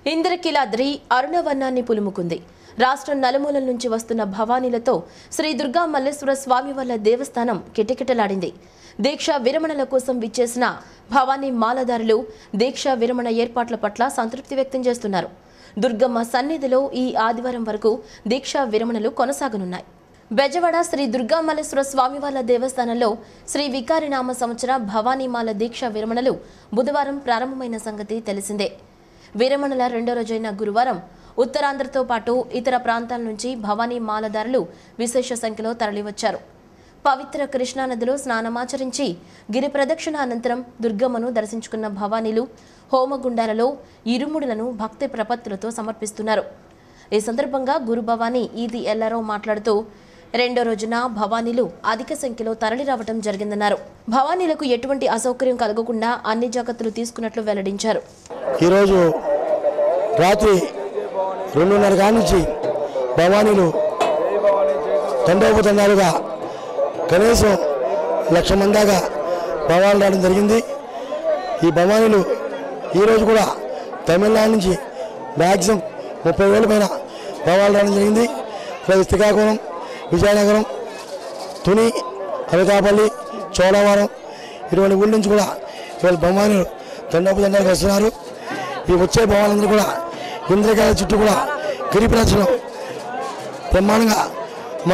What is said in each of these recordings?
ఇంద్రకీలాద్రి అరుణవర్ణాన్ని పులుముకుంది రాష్ట్రం నలుమూలల నుంచి వస్తున్న భవానీలతో శ్రీ దుర్గా మల్లేశ్వర స్వామి వల్ల దేవస్థానం కిటకిటలాడింది దీక్ష విరమణల కోసం విచ్చేసిన భవానీ మాలదారులు దీక్ష విరమణ ఏర్పాట్ల పట్ల సంతృప్తి వ్యక్తం చేస్తున్నారు దుర్గమ్మ సన్నిధిలో ఈ ఆదివారం వరకు దీక్ష విరమణలు కొనసాగనున్నాయి బెజవాడ శ్రీ దుర్గా మల్లేశ్వర స్వామివార్ల దేవస్థానంలో శ్రీ వికారినామ సంవత్సర భవానీమాల దీక్ష విరమణలు బుధవారం ప్రారంభమైన సంగతి తెలిసిందే విరమణల రెండో రోజైన గురువారం ఉత్తరాంధ్రతో పాటు ఇతర ప్రాంతాల నుంచి భవానీ మాలదారులు విశేష సంఖ్యలో తరలివచ్చారు పవిత్ర కృష్ణానదిలో స్నానమాచరించి గిరి ప్రదక్షిణ అనంతరం దుర్గమ్మను దర్శించుకున్న భవానీలు హోమగుండాలలో ఇరుముడులను భక్తి ప్రపత్తులతో సమర్పిస్తున్నారు ఈ సందర్భంగా గురు భవానీ ఈది ఎల్లారావు మాట్లాడుతూ రెండో రోజున భవానీలు అధిక సంఖ్యలో తరలి రావడం జరిగిందన్నారు భవానీలకు ఎటువంటి అసౌకర్యం కలగకుండా అన్ని జాగ్రత్తలు తీసుకున్నట్లు వెల్లడించారు ఈరోజు రాత్రి రెండున్నర కాడ నుంచి భవానీలు తండోపతండాలుగా కనీసం లక్ష మంది దాకా భవాలు రావడం జరిగింది ఈ భవానీలు ఈరోజు కూడా తమిళనాడు నుంచి మ్యాక్సిమం ముప్పై వేల పైన భవాలు రావడం జరిగింది అలాగే శ్రీకాకుళం విజయనగరం తుని అనకాపల్లి చోడవరం ఇటువంటి ఊళ్ళ నుంచి కూడా ఇవాళ భవానీలు తండోపతండాలకు వస్తున్నారు ఈ వచ్చే భవాలందరూ కూడా ఇంద్రకాయ చుట్టూ కూడా గిరి ప్రదర్శనం బ్రహ్మాండంగా మా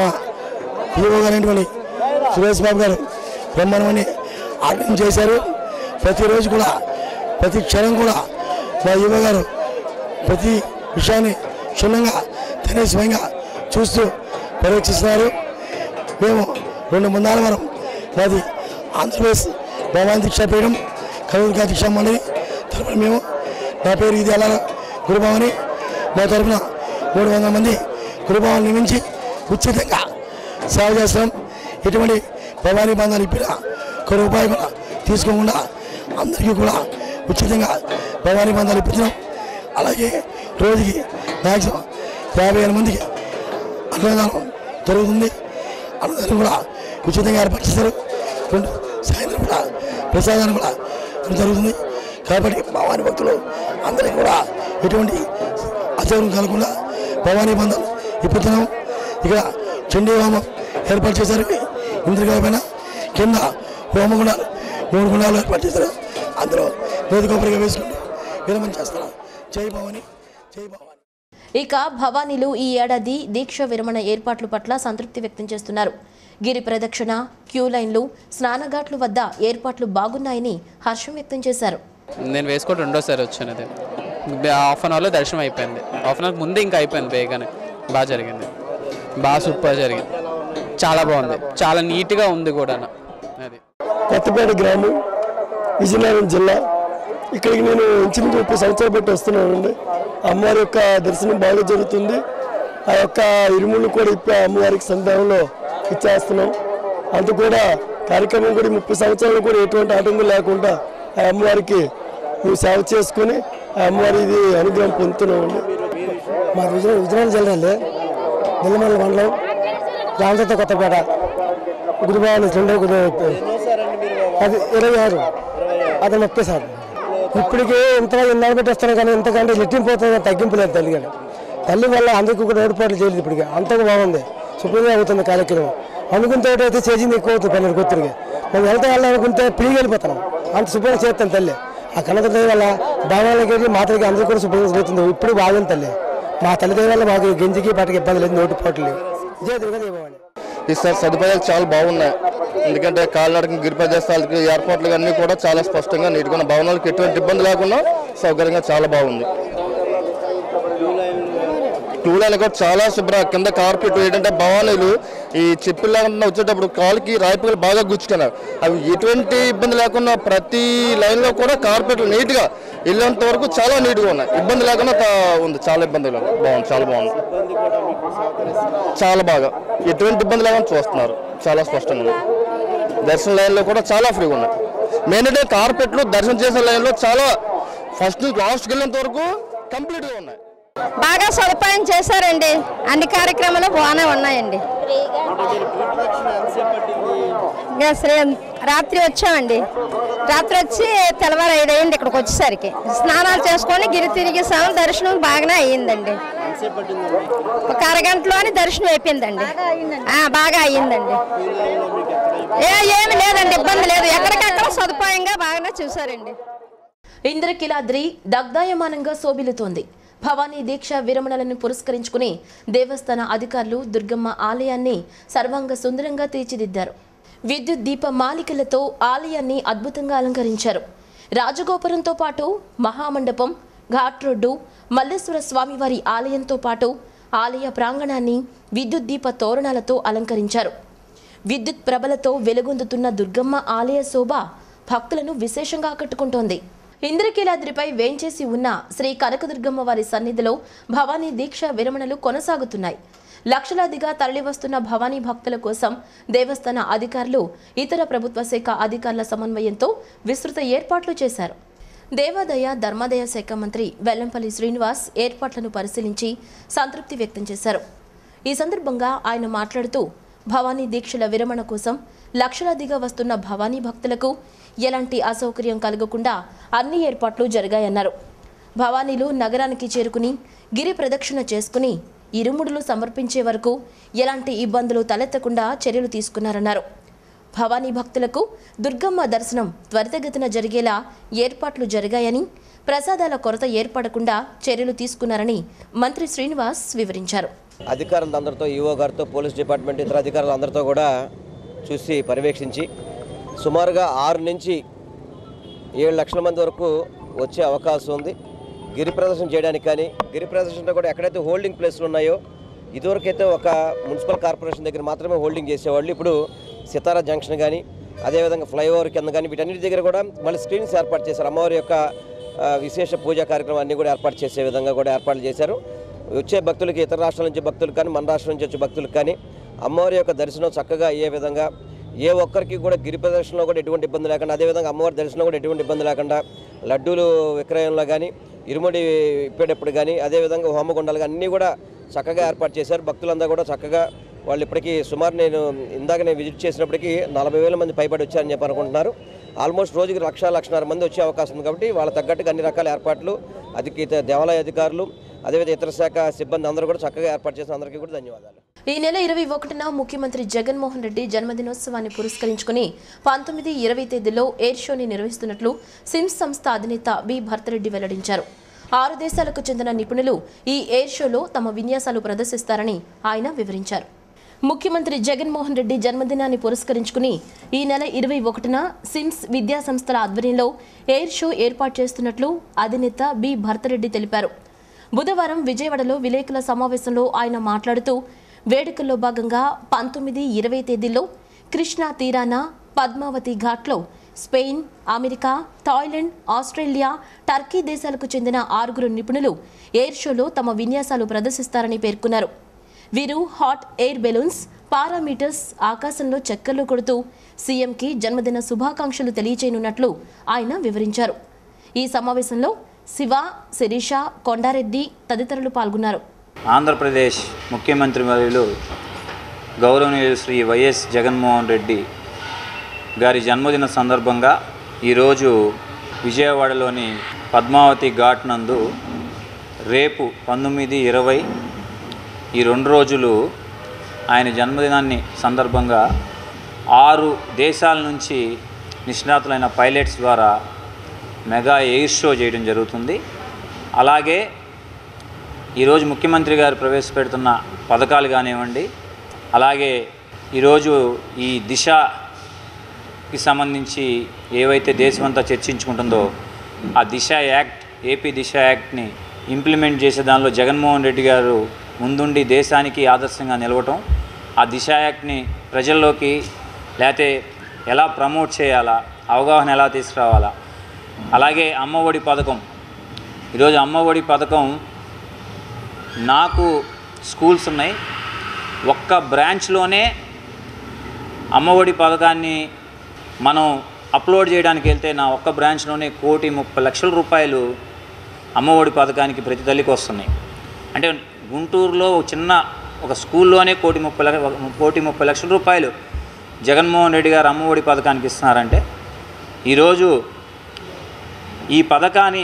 హీరో గారైనటువంటి సురేష్ బాబు గారు బ్రహ్మాండమని ఆర్గనైజ్ చేశారు ప్రతిరోజు కూడా ప్రతి క్షణం కూడా మా హీరో గారు ప్రతి విషయాన్ని క్షుణ్ణంగా తనే స్వయంగా చూస్తూ పర్యవేక్షిస్తున్నారు మేము రెండు ముందాల వరం మాది ఆంధ్రప్రదేశ్ భవాన్ దీక్షా పీఠం కలూరుగా దీక్షా మండలి తరపున మేము నా పేరు ఇది అలా గురుభావని మా తరపున మూడు వందల మంది గురుభావాన్ని నియమించి ఉచితంగా సేవ చేస్తున్నాం ఎటువంటి భవానీ బంధాలు ఇప్పిన ఒక రూపాయి కూడా తీసుకోకుండా అందరికీ కూడా ఉచితంగా భవానీ బంధాలు ఇప్పించడం అలాగే రోజుకి మ్యాక్సిమం యాభై వేల మందికి అన్నదానం జరుగుతుంది అన్నదానం కూడా ఉచితంగా ఏర్పాటు చేస్తారు రెండు సాయంత్రం కూడా ప్రసాదాన్ని కూడా జరుగుతుంది కాబట్టి భవానీ భక్తులు అందరికీ కూడా ఎటువంటి అసౌకర్యం కలగకుండా భవానీ బంధం ఇప్పుతున్నాం ఇక్కడ చండీ హోమం ఏర్పాటు చేశారు ఇంద్రగాయ పైన కింద హోమగుండాలు మూడు గుండాలు ఏర్పాటు చేశారు అందులో వేదికోపరిగా వేసుకుంటూ విరమణ చేస్తున్నారు జై భవాని జై భవాని ఇక భవానీలు ఈ ఏడాది దీక్ష విరమణ ఏర్పాట్ల పట్ల సంతృప్తి వ్యక్తం చేస్తున్నారు గిరి ప్రదక్షిణ క్యూ లైన్లు స్నానఘాట్ల వద్ద ఏర్పాట్లు బాగున్నాయని హర్షం వ్యక్తం చేశారు నేను వేసుకోవడం రెండోసారి వచ్చాను అది హాఫ్ అన్ అవర్లో దర్శనం అయిపోయింది హాఫ్ అన్ అవర్ ముందే ఇంకా అయిపోయింది బేగానే బాగా జరిగింది బాగా సూపర్ జరిగింది చాలా బాగుంది చాలా నీట్గా ఉంది కూడా అది కొత్తపేట గ్రామం విజయనగరం జిల్లా ఇక్కడికి నేను ఇంచుమించు ముప్పై సంవత్సరాలు బట్టి వస్తున్నానండి అమ్మవారి యొక్క దర్శనం బాగా జరుగుతుంది ఆ యొక్క ఇరుములు కూడా ఇప్పి ఆ అమ్మవారికి సందేహంలో ఇచ్చేస్తున్నాం అంత కూడా కార్యక్రమం కూడా ఈ ముప్పై సంవత్సరాలు కూడా ఎటువంటి ఆటంకం లేకుండా ఆ అమ్మవారికి మేము సేవ చేసుకొని ఆ అమ్మవారి ఇది అనుగ్రహం పొందుతున్నామండి మా విజయ విజయనగరం జిల్లా అండి నిల్లమల్ల మండలం రామదత్త కొత్తపేట గురుభావని రెండో గురు అది ఇరవై ఆరు అది ముప్పై సార్ ఇప్పటికి ఇంత ఇన్నాళ్ళు పెట్టి వస్తాను కానీ ఇంతకంటే లెట్టింపోతుంది తగ్గింపు లేదు తల్లి కానీ తల్లి వల్ల అందరికీ కూడా ఏర్పాట్లు చేయలేదు ఇప్పటికి అంతగా బాగుంది శుభ్రంగా అవుతుంది కార్యక్రమం అనుకుంటే అయితే చేసింది ఎక్కువ అవుతుంది పన్నెండు కొత్తరికి మనం వెళ్తే వెళ్ళాలనుకుంటే ఫ్రీగా వెళ్ళిపోతున్నాం అంత శుభ్రంగా చేస్తాను తల్లి ఆ కన్నత దయ వల్ల భావాలకి వెళ్ళి మాతలకి అందరికీ కూడా శుభ్రంగా జరుగుతుంది ఇప్పుడు బాగుంది తల్లి మా తల్లి దయ వల్ల మాకు గంజికి పాటకి ఇబ్బంది లేదు నోటి పోట్లు లేవు జయ దుర్గా దేవవాణి ఈ స- సదుపాయాలు చాలా బాగున్నాయి ఎందుకంటే కాలినడక గిరి ప్రదేశాలకి ఏర్పాట్లు అన్నీ కూడా చాలా స్పష్టంగా నీట్గా ఉన్నాయి. భవనాలకు ఎటువంటి ఇబ్బంది లేకుండా సౌకర్యంగా చాలా బాగుంది టూ లైన్ కూడా చాలా శుభ్ర కింద కార్పెట్ ఏంటంటే భవానీలు ఈ చెప్పుల్లాగా వచ్చేటప్పుడు కాలుకి రాయిపులు బాగా గుచ్చుకున్నారు అవి ఎటువంటి ఇబ్బంది లేకుండా ప్రతి లైన్లో కూడా కార్పెట్లు నీట్గా వెళ్ళేంత వరకు చాలా నీట్గా ఉన్నాయి ఇబ్బంది లేకుండా తా- ఉంది చాలా ఇబ్బంది లేదు బాగుంది చాలా బాగుంది చాలా బాగా ఎటువంటి ఇబ్బంది లేకుండా చూస్తున్నారు చాలా స్పష్టంగా ఉంది దర్శన లైన్లో కూడా చాలా ఫ్రీగా ఉన్నాయి మెయిన్ అంటే కార్పెట్లు దర్శనం చేసే లైన్లో చాలా ఫస్ట్ నుంచి లాస్ట్కి వెళ్ళేంత వరకు కంప్లీట్గా ఉన్నాయి బాగా సదుపాయం చేశారండి అన్ని కార్యక్రమాలు బాగానే ఉన్నాయండి ఇంకా శ్రీ రాత్రి వచ్చామండి రాత్రి వచ్చి తెల్లవారు ఐదు అయింది ఇక్కడికి వచ్చేసరికి స్నానాలు చేసుకొని గిరి తిరిగేసాము దర్శనం బాగానే అయ్యిందండి ఒక అరగంటలోనే దర్శనం అయిపోయిందండి ఆ, బాగా అయ్యిందండి ఏ ఏమి లేదండి ఇబ్బంది లేదు ఎక్కడికక్కడ సదుపాయంగా బాగానే చూసారండి ఇంద్రకిలాద్రి దగ్ధాయమానంగా శోభిల్లుతోంది భవానీ దీక్ష విరమణలను పురస్కరించుకుని దేవస్థాన అధికారులు దుర్గమ్మ ఆలయాన్ని సర్వాంగ సుందరంగా తీర్చిదిద్దారు విద్యుత్ దీప మాలికలతో ఆలయాన్ని అద్భుతంగా అలంకరించారు రాజగోపురంతో పాటు మహామండపం ఘాట్ రోడ్డు మల్లేశ్వర స్వామివారి ఆలయంతో పాటు ఆలయ ప్రాంగణాన్ని విద్యుత్ దీప తోరణాలతో అలంకరించారు విద్యుత్ ప్రభలతో వెలుగొందుతున్న దుర్గమ్మ ఆలయ శోభ భక్తులను విశేషంగా ఆకట్టుకుంటోంది ఇంద్రకీలాద్రిపై వేంచేసి ఉన్న శ్రీ కనకదుర్గమ్మ వారి సన్నిధిలో భవానీ దీక్ష విరమణలు కొనసాగుతున్నాయి లక్షలాదిగా తరలివస్తున్న భవానీ భక్తుల కోసం దేవస్థాన అధికారులు ఇతర ప్రభుత్వ శాఖ అధికారుల సమన్వయంతో విస్తృత ఏర్పాట్లు చేశారు దేవాదాయ ధర్మాదాయ శాఖ మంత్రి వెల్లంపల్లి శ్రీనివాస్ ఏర్పాట్లను పరిశీలించి సంతృప్తి వ్యక్తం చేశారు ఈ సందర్భంగా ఆయన మాట్లాడుతూ భవానీ దీక్షల విరమణ కోసం లక్షలాదిగా వస్తున్న భవానీ భక్తులకు ఎలాంటి అసౌకర్యం కలగకుండా అన్ని ఏర్పాట్లు జరిగాయన్నారు భవానీలు నగరానికి చేరుకుని గిరి ప్రదక్షిణ చేసుకుని ఇరుముడులు సమర్పించే వరకు ఎలాంటి ఇబ్బందులు తలెత్తకుండా చర్యలు తీసుకున్నారన్నారు భవానీ భక్తులకు దుర్గమ్మ దర్శనం త్వరితగతిన జరిగేలా ఏర్పాట్లు జరిగాయని ప్రసాదాల కొరత ఏర్పడకుండా చర్యలు తీసుకున్నారని మంత్రి శ్రీనివాస్ వివరించారు అధికారులందరితో ఈఓ గారితో పోలీస్ డిపార్ట్మెంట్ ఇతర అధికారులందరితో కూడా చూసి పర్యవేక్షించి సుమారుగా ఆరు నుంచి ఏడు లక్షల మంది వరకు వచ్చే అవకాశం ఉంది గిరి ప్రదర్శన చేయడానికి కానీ గిరి ప్రదర్శనలో కూడా ఎక్కడైతే హోల్డింగ్ ప్లేస్లు ఉన్నాయో ఇదివరకైతే ఒక మున్సిపల్ కార్పొరేషన్ దగ్గర మాత్రమే హోల్డింగ్ చేసేవాళ్ళు ఇప్పుడు సితారా జంక్షన్ కానీ అదేవిధంగా ఫ్లైఓవర్ కింద కానీ వీటన్నిటి దగ్గర కూడా మళ్ళీ స్క్రీన్స్ ఏర్పాటు చేశారు అమ్మవారి యొక్క ఆ, విశేష పూజా కార్యక్రమం అన్నీ కూడా ఏర్పాటు చేసే విధంగా కూడా ఏర్పాట్లు చేశారు వచ్చే భక్తులకి ఇతర రాష్ట్రాల నుంచి భక్తులకు కానీ మన రాష్ట్రం నుంచి వచ్చే భక్తులకు కానీ అమ్మవారి యొక్క దర్శనం చక్కగా అయ్యే విధంగా ఏ ఒక్కరికి కూడా గిరి ప్రదర్శనలో కూడా ఎటువంటి ఇబ్బంది లేకుండా అదేవిధంగా అమ్మవారి దర్శనం కూడా ఎటువంటి ఇబ్బంది లేకుండా లడ్డూలు విక్రయంలో కానీ ఇరుముడి ఇప్పేటప్పుడు కానీ అదేవిధంగా హోమగుండాలు కానీ అన్నీ కూడా చక్కగా ఏర్పాటు చేశారు భక్తులందరూ కూడా చక్కగా వాళ్ళు ఇప్పటికీ సుమారు నేను ఇందాక నేను విజిట్ చేసినప్పటికీ నలభై వేల మంది పైబడి వచ్చారని చెప్పి అనుకుంటున్నారు ఆల్మోస్ట్ రోజుకి లక్ష లక్షన్నర మంది వచ్చే అవకాశం ఉంది కాబట్టి వాళ్ళ తగ్గట్టుగా అన్ని రకాల ఏర్పాట్లు అధిక ఇతర దేవాలయ అధికారులు అదేవిధంగా ఇతర శాఖ సిబ్బంది అందరూ కూడా చక్కగా ఏర్పాటు చేసిన అందరికీ కూడా ధన్యవాదాలు ఈ నెల ఇరవై ఒకటిన ముఖ్యమంత్రి జగన్మోహన్ రెడ్డి జన్మదినోత్సవాన్ని పురస్కరించుకుని పంతొమ్మిది ఇరవై తేదీలో ఎయిర్ షోని నిర్వహిస్తున్నట్లు సిమ్స్ సంస్థ అధినేత బి భరతరెడ్డి వెల్లడించారు ఆరు దేశాలకు చెందిన నిపుణులు ఈ ఎయిర్ షోలో తమ విన్యాసాలు ప్రదర్శిస్తారని ఆయన వివరించారు ముఖ్యమంత్రి జగన్మోహన్ రెడ్డి జన్మదినాన్ని పురస్కరించుకుని ఈ నెల ఇరవై ఒకటిన సిమ్స్ విద్యా సంస్థల ఆధ్వర్యంలో ఎయిర్ షో ఏర్పాటు చేస్తున్నట్లు అధినేత బి భరతరెడ్డి తెలిపారు బుధవారం విజయవాడలో విలేకరుల సమావేశంలో ఆయన మాట్లాడుతూ వేడుకల్లో భాగంగా పంతొమ్మిది ఇరవై తేదీల్లో కృష్ణా తీరాన పద్మావతి ఘాట్లో Spain America Thailand Australia Turkey దేశాలకు చెందిన ఆరుగురు నిపుణులు ఎయిర్ షోలో తమ విన్యాసాలు ప్రదర్శిస్తారని పేర్కొన్నారు వీరు హాట్ ఎయిర్ బెలూన్స్ పారామీటర్స్ ఆకాశంలో చక్కర్లు కొడుతూ సీఎంకి జన్మదిన శుభాకాంక్షలు తెలియచేయనున్నట్లు ఆయన వివరించారు ఈ సమావేశంలో శివ శిరీష కొండారెడ్డి తదితరులు పాల్గొన్నారు ఆంధ్రప్రదేశ్ ముఖ్యమంత్రి వర్యులు గౌరవనీయులు శ్రీ వైఎస్ జగన్మోహన్ రెడ్డి గారి జన్మదిన సందర్భంగా ఈరోజు విజయవాడలోని పద్మావతి ఘాట్ నందు రేపు పంతొమ్మిది ఇరవై ఈ రెండు రోజులు ఆయన జన్మదినాన్ని సందర్భంగా ఆరు దేశాల నుంచి నిష్ణాతులైన పైలట్స్ ద్వారా మెగా ఎయిర్ షో చేయడం జరుగుతుంది అలాగే ఈరోజు ముఖ్యమంత్రి గారు ప్రవేశపెడుతున్న పథకాలు కానివ్వండి అలాగే ఈరోజు ఈ దిశకి సంబంధించి ఏవైతే దేశమంతా చర్చించుకుంటుందో ఆ దిశ యాక్ట్ ఏపీ దిశ యాక్ట్ని ఇంప్లిమెంట్ చేసే దానిలో జగన్మోహన్ రెడ్డి గారు ముందుండి దేశానికి ఆదర్శంగా నిలవటం ఆ దిశ యాక్ట్ని ప్రజల్లోకి లేకపోతే ఎలా ప్రమోట్ చేయాలా అవగాహన ఎలా తీసుకురావాలా అలాగే అమ్మఒడి పథకం ఈరోజు అమ్మఒడి పథకం నాకు స్కూల్స్ ఉన్నాయి ఒక్క బ్రాంచ్లోనే అమ్మఒడి పథకాన్ని మనం అప్లోడ్ చేయడానికి వెళ్తే నా ఒక్క బ్రాంచ్లోనే కోటి ముప్పై లక్షల రూపాయలు అమ్మఒడి పథకానికి ప్రతి తల్లికి వస్తున్నాయి అంటే గుంటూరులో ఒక చిన్న ఒక స్కూల్లోనే కోటి ముప్పై లక్ష కోటి ముప్పై లక్షల రూపాయలు జగన్మోహన్ రెడ్డి గారు అమ్మఒడి పథకానికి ఇస్తున్నారంటే ఈరోజు ఈ పథకాన్ని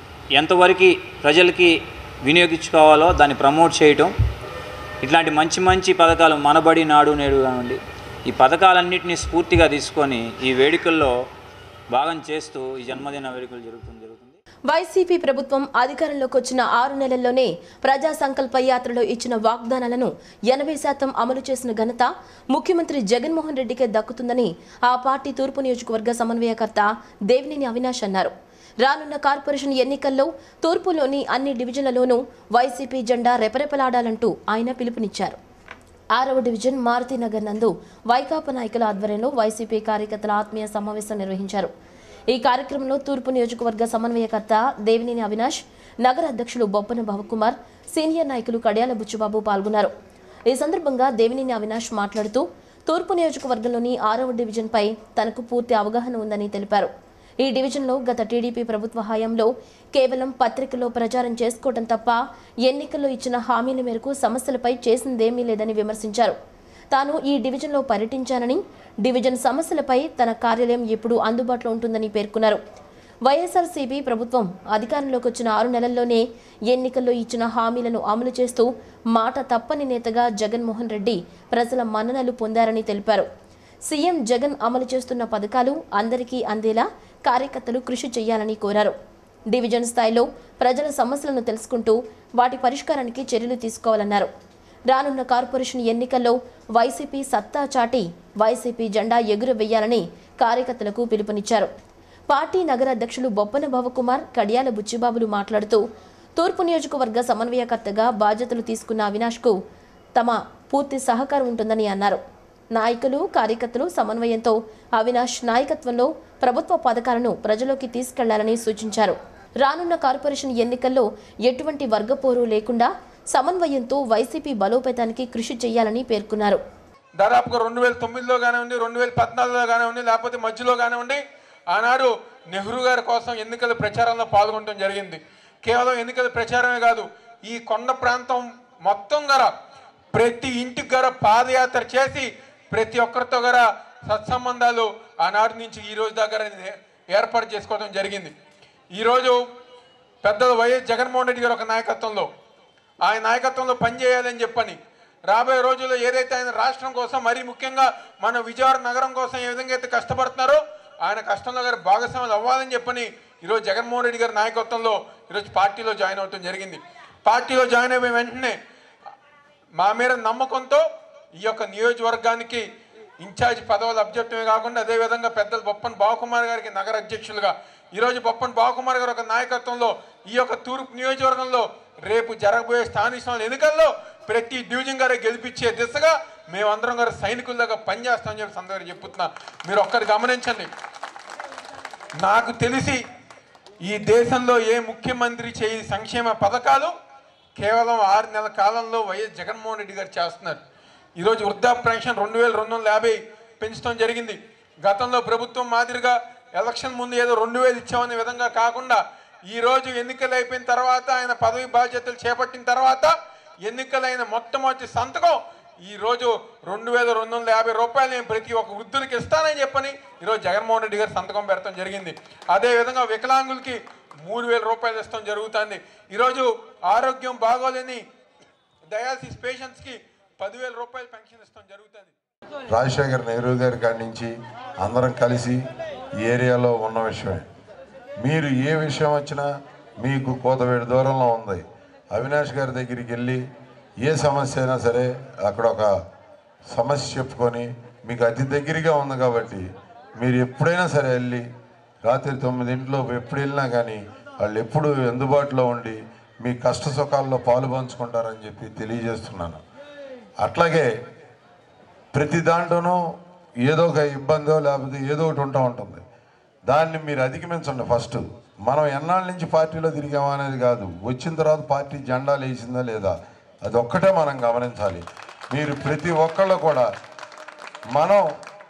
ఎంతవరకు ప్రజలకి వినియోగించుకోవాలో దాన్ని ప్రమోట్ చేయటం ఇట్లాంటి మంచి మంచి పథకాలు మనబడి నాడు నేడు కానివ్వండి ఈ పథకాలన్నింటినీ స్ఫూర్తిగా తీసుకొని ఈ వేడుకల్లో భాగం చేస్తూ ఈ జన్మదిన వేడుకలు జరుగుతుంది జరుగుతుంది వైసీపీ ప్రభుత్వం అధికారంలోకి వచ్చిన ఆరు నెలల్లోనే ప్రజా సంకల్ప యాత్రలో ఇచ్చిన వాగ్దానాలను ఎనభై శాతం అమలు చేసిన ఘనత ముఖ్యమంత్రి జగన్మోహన్ రెడ్డికే దక్కుతుందని ఆ పార్టీ తూర్పు నియోజకవర్గ సమన్వయకర్త దేవినేని అవినాష్ అన్నారు రానున్న కార్పొరేషన్ ఎన్నికల్లో తూర్పులోని అన్ని డివిజన్లలోనూ వైసీపీ జెండా రెపరెపలాడాలంటూ ఆయన పిలుపునిచ్చారు ఆరవ డివిజన్ మారుతినగర్ నందు వైకాపా నాయకుల ఆధ్వర్యంలో వైసీపీ కార్యకర్తల ఆత్మీయ సమావేశం నిర్వహించారు ఈ కార్యక్రమంలో తూర్పు నియోజకవర్గ సమన్వయకర్త దేవినేని అవినాష్ నగర అధ్యక్షులు బొప్పన భవకుమార్ సీనియర్ నాయకులు కడియాల బుచ్చుబాబు పాల్గొన్నారు ఈ సందర్భంగా దేవినేని అవినాష్ మాట్లాడుతూ తూర్పు నియోజకవర్గంలోని ఆరవ డివిజన్పై తనకు పూర్తి అవగాహన ఉందని తెలిపారు ఈ డివిజన్లో గత టీడీపీ ప్రభుత్వ హయాంలో కేవలం పత్రికల్లో ప్రచారం చేసుకోవడం తప్ప ఎన్నికల్లో ఇచ్చిన హామీల మేరకు సమస్యలపై చేసిందేమీ లేదని విమర్శించారు తాను ఈ డివిజన్లో పర్యటించానని డివిజన్ సమస్యలపై తన కార్యాలయం ఎప్పుడూ అందుబాటులో ఉంటుందని పేర్కొన్నారు వైఎస్ఆర్సీపీ ప్రభుత్వం అధికారంలోకి వచ్చిన ఆరు నెలల్లోనే ఎన్నికల్లో ఇచ్చిన హామీలను అమలు చేస్తూ మాట తప్పని నేతగా జగన్మోహన్ రెడ్డి ప్రజల మన్ననలు పొందారని తెలిపారు సీఎం జగన్ అమలు చేస్తున్న పథకాలు అందరికీ అందేలా కార్యకర్తలు కృషి చేయాలని కోరారు డివిజన్ స్థాయిలో ప్రజల సమస్యలను తెలుసుకుంటూ వాటి పరిష్కారానికి చర్యలు తీసుకోవాలన్నారు రానున్న కార్పొరేషన్ ఎన్నికల్లో వైసీపీ సత్తా చాటి వైసీపీ జెండా ఎగురవేయాలని కార్యకర్తలకు పిలుపునిచ్చారు పార్టీ నగర అధ్యక్షులు బొప్పన భవకుమార్ కడియాల బుచ్చిబాబులు మాట్లాడుతూ తూర్పు నియోజకవర్గ సమన్వయకర్తగా బాధ్యతలు తీసుకున్న అవినాష్కు తమ పూర్తి సహకారం ఉంటుందని అన్నారు నాయకులు కార్యకర్తలు సమన్వయంతో అవినాష్ నాయకత్వంలో ప్రభుత్వ పథకాలను ప్రజలోకి తీసుకెళ్లాలని సూచించారు రానున్న కార్పొరేషన్ ఎన్నికల్లో ఎటువంటి వర్గపోరు లేకుండా సమన్వయంతో వైసీపీ బలోపేతానికి కృషి చేయాలని పేర్కొన్నారు దాదాపుగా రెండు వేల తొమ్మిదిలో కానివ్వండి రెండు వేల పద్నాలుగులో కానివ్వండి లేకపోతే మధ్యలో కానివ్వండి ఆనాడు నెహ్రూ గారి కోసం ఎన్నికల ప్రచారంలో పాల్గొనడం జరిగింది కేవలం ఎన్నికల ప్రచారమే కాదు ఈ కొండ ప్రాంతం మొత్తం గల ప్రతి ఇంటికి గల పాదయాత్ర చేసి ప్రతి ఒక్కరితో గల సత్సంబంధాలు ఆనాటి నుంచి ఈ రోజు దగ్గర ఏర్పాటు చేసుకోవడం జరిగింది ఈరోజు పెద్దలు వైఎస్ జగన్మోహన్ రెడ్డి గారి ఒక నాయకత్వంలో ఆయన నాయకత్వంలో పనిచేయాలని చెప్పని రాబోయే రోజుల్లో ఏదైతే ఆయన రాష్ట్రం కోసం మరీ ముఖ్యంగా మన విజయవాడ నగరం కోసం ఏ విధంగా అయితే కష్టపడుతున్నారో ఆయన కష్టంలో గారు భాగస్వాములు అవ్వాలని చెప్పని ఈరోజు జగన్మోహన్ రెడ్డి గారి నాయకత్వంలో ఈరోజు పార్టీలో జాయిన్ అవటం జరిగింది పార్టీలో జాయిన్ అయిన వెంటనే మా మీద నమ్మకంతో ఈ యొక్క నియోజకవర్గానికి ఇన్ఛార్జ్ పదవులు అబ్జెక్టివే కాకుండా అదేవిధంగా పెద్దలు బొప్పన్ బావకుమార్ గారికి నగర అధ్యక్షులుగా ఈరోజు బొప్పన్ బావకుమార్ గారి ఒక నాయకత్వంలో ఈ యొక్క తూర్పు నియోజకవర్గంలో రేపు జరగబోయే స్థానిక సంస్థల ఎన్నికల్లో ప్రతి డివిజన్ గారే గెలిపించే దిశగా మేమందరం గారు సైనికుల్లాగా పనిచేస్తామని చెప్పి సందర్భంగా చెప్తున్నా మీరు ఒక్కరు గమనించండి నాకు తెలిసి ఈ దేశంలో ఏ ముఖ్యమంత్రి చేయి సంక్షేమ పథకాలు కేవలం ఆరు నెలల కాలంలో వైఎస్ జగన్మోహన్ రెడ్డి గారు చేస్తున్నారు ఈరోజు వృద్ధాప్య పెన్షన్ రెండు వేల రెండు వందల యాభై పెంచడం జరిగింది గతంలో ప్రభుత్వం మాదిరిగా ఎలక్షన్ ముందు ఏదో రెండు వేలు ఇచ్చామనే విధంగా కాకుండా ఈరోజు ఎన్నికలు అయిపోయిన తర్వాత ఆయన పదవి బాధ్యతలు చేపట్టిన తర్వాత ఎన్నికలైన మొట్టమొదటి సంతకం ఈ రోజు రెండు వేల రెండు వందల యాభై రూపాయలు నేను ప్రతి ఒక్క వృద్ధునికి ఇస్తానని చెప్పని ఈరోజు జగన్మోహన్ రెడ్డి గారు సంతకం పెడతాం జరిగింది అదేవిధంగా వికలాంగులకి మూడు వేల రూపాయలు ఇస్తాం జరుగుతుంది ఈరోజు ఆరోగ్యం బాగోలేని డయాలసిస్ పేషెంట్స్కి పదివేల రూపాయలు పెన్షన్ ఇస్తాం జరుగుతుంది రాజశేఖర్ నెహ్రూ గారి కాడి నుంచి అందరం కలిసి ఈ ఏరియాలో ఉన్న విషయమే మీరు ఏ విషయం వచ్చినా మీకు కోతవేడు దూరంలో ఉంది అవినాష్ గారి దగ్గరికి వెళ్ళి ఏ సమస్య అయినా సరే అక్కడ ఒక సమస్య చెప్పుకొని మీకు అతి దగ్గరగా ఉంది కాబట్టి మీరు ఎప్పుడైనా సరే వెళ్ళి రాత్రి తొమ్మిదింట్లో ఎప్పుడు వెళ్ళినా కానీ వాళ్ళు ఎప్పుడు అందుబాటులో ఉండి మీ కష్ట సుఖాల్లో పాలు పంచుకుంటారని చెప్పి తెలియజేస్తున్నాను అట్లాగే ప్రతి దాంట్లోనూ ఏదో ఒక ఇబ్బందో లేకపోతే ఏదో ఒకటి ఉంటా ఉంటుంది దాన్ని మీరు అధిగమించండి ఫస్ట్ మనం ఎన్నాళ్ళ నుంచి పార్టీలో తిరిగామా అనేది కాదు వచ్చిన తర్వాత పార్టీ జెండాలు వేసిందా లేదా అది ఒక్కటే మనం గమనించాలి మీరు ప్రతి ఒక్కళ్ళు కూడా మనం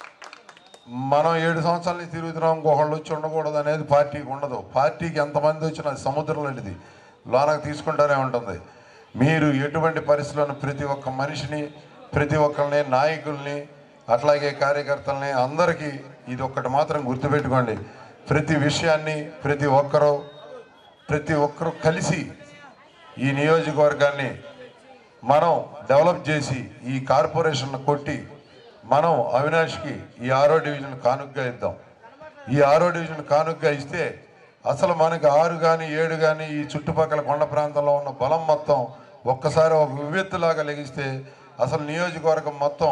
మనం ఏడు సంవత్సరాల నుంచి తిరుగుతున్నాం ఇంకొకళ్ళు వచ్చి ఉండకూడదు అనేది పార్టీకి ఉండదు పార్టీకి ఎంతమంది వచ్చినా అది సముద్రం లాంటిది లోనకు తీసుకుంటూనే ఉంటుంది మీరు ఎటువంటి పరిస్థితులను ప్రతి ఒక్క మనిషిని ప్రతి ఒక్కరిని నాయకుల్ని అట్లాగే కార్యకర్తల్ని అందరికీ ఇది ఒక్కటి మాత్రం గుర్తుపెట్టుకోండి ప్రతి విషయాన్ని ప్రతి ఒక్కరూ ప్రతి ఒక్కరూ కలిసి ఈ నియోజకవర్గాన్ని మనం డెవలప్ చేసి ఈ కార్పొరేషన్ కొట్టి మనం అవినాష్కి ఈ ఆరో డివిజన్ కానుకగా ఇద్దాం ఈ ఆరో డివిజన్ కానుకగా ఇస్తే అసలు మనకి ఆరు కానీ ఏడు కానీ ఈ చుట్టుపక్కల కొండ ప్రాంతంలో ఉన్న బలం మొత్తం ఒక్కసారి ఒక వివ్వెత్తులాగా లెగిస్తే అసలు నియోజకవర్గం మొత్తం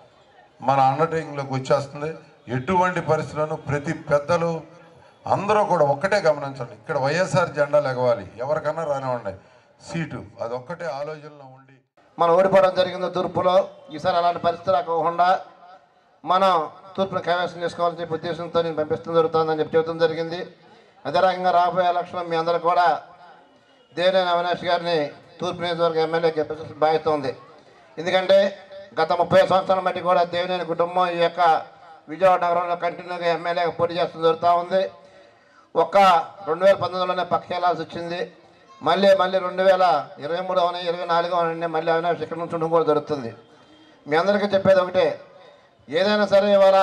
మన అండర్టేకింగ్లోకి వచ్చేస్తుంది ఎటువంటి పరిస్థితులను ప్రతి పెద్దలు అందరూ కూడా ఒక్కటే గమనించండి ఇక్కడ వైఎస్ఆర్ జెండా లెగవాలి ఎవరికన్నా రానివ్వండి సీటు అది ఒక్కటే ఆలోచనలో ఉండి మనం ఓడిపోవడం జరిగింది తూర్పులో ఈసారి అలాంటి పరిస్థితి రాకుండా మనం తూర్పును కైవసం చేసుకోవాలని చెప్పి ఉద్దేశంతో నేను పంపిస్తుంది జరుగుతుందని చెప్పి చెబుతాం జరిగింది అదే రకంగా రాబోయే ఎలక్షన్ మీ అందరూ కూడా దేవినేని అవినాష్ గారిని తూర్పు నియోజకవర్గ ఎమ్మెల్యే గెలిపించాల్సిన బాధ్యత ఉంది ఎందుకంటే గత ముప్పై సంవత్సరాల మట్టి కూడా దేవినేని కుటుంబం ఈ యొక్క విజయవాడ నగరంలో కంటిన్యూగా ఎమ్మెల్యేగా పోటీ చేస్తూ జరుగుతూ ఉంది ఒక్క రెండు వేల పంతొమ్మిదిలోనే పక్క వెళ్ళాల్సి వచ్చింది మళ్ళీ మళ్ళీ రెండు వేల ఇరవై మూడు అవని ఇరవై నాలుగు అవనండి మళ్ళీ అవినాష్ ఇక్కడ నుంచి ఉండడం కూడా జరుగుతుంది మీ అందరికీ చెప్పేది ఒకటే ఏదైనా సరే ఇవాళ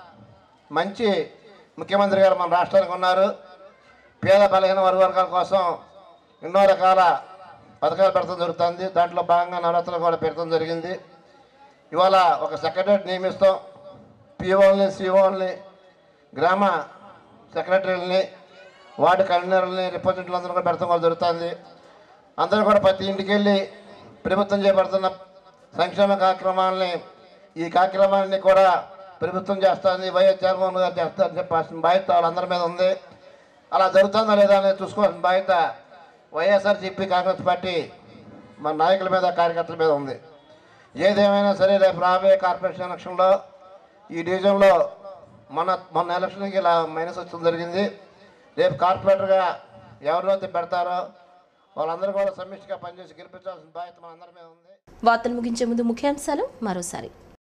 మంచి ముఖ్యమంత్రి గారు మన రాష్ట్రానికి ఉన్నారు పేద బలహీన వర్గ వర్గాల కోసం ఎన్నో రకాల పథకాలు పెడతాం జరుగుతుంది దాంట్లో భాగంగా నవరాత్రులు కూడా పెడతాం జరిగింది ఇవాళ ఒక సెక్రటరీ నియమిస్తాం పిఓల్ని సిఓల్ని గ్రామ సెక్రటరీలని వార్డు కన్వీనర్లని రిప్రజెంటేటివ్లు అందరూ కూడా పెడతాం కూడా జరుగుతుంది అందరూ కూడా ప్రతి ఇంటికి వెళ్ళి ప్రభుత్వం చేపడుతున్న సంక్షేమ కార్యక్రమాలని ఈ కార్యక్రమాన్ని కూడా ప్రభుత్వం చేస్తుంది వైఎస్ జగన్మోహన్ గారు చేస్తారని చెప్పాల్సిన బాధ్యత వాళ్ళందరి మీద ఉంది అలా జరుగుతుందా లేదా అనేది చూసుకోవాల్సిన బాధ్యత వైఎస్ఆర్సీపీ కాంగ్రెస్ పార్టీ మన నాయకుల మీద కార్యకర్తల మీద ఉంది ఏదేమైనా సరే రేపు రాబోయే కార్పొరేషన్ ఎలక్షన్లో ఈ డివిజన్లో మన మొన్న ఎలక్షన్కి ఇలా మైనస్ వచ్చడం జరిగింది రేపు కార్పొరేటర్గా ఎవరినైతే పెడతారో వాళ్ళందరూ కూడా సమిష్టిగా పనిచేసి గెలిపించాల్సిన బాధ్యత మన అందరి మీద ఉంది వార్తలు ముగించే ముందు ముఖ్యాంశాలు మరోసారి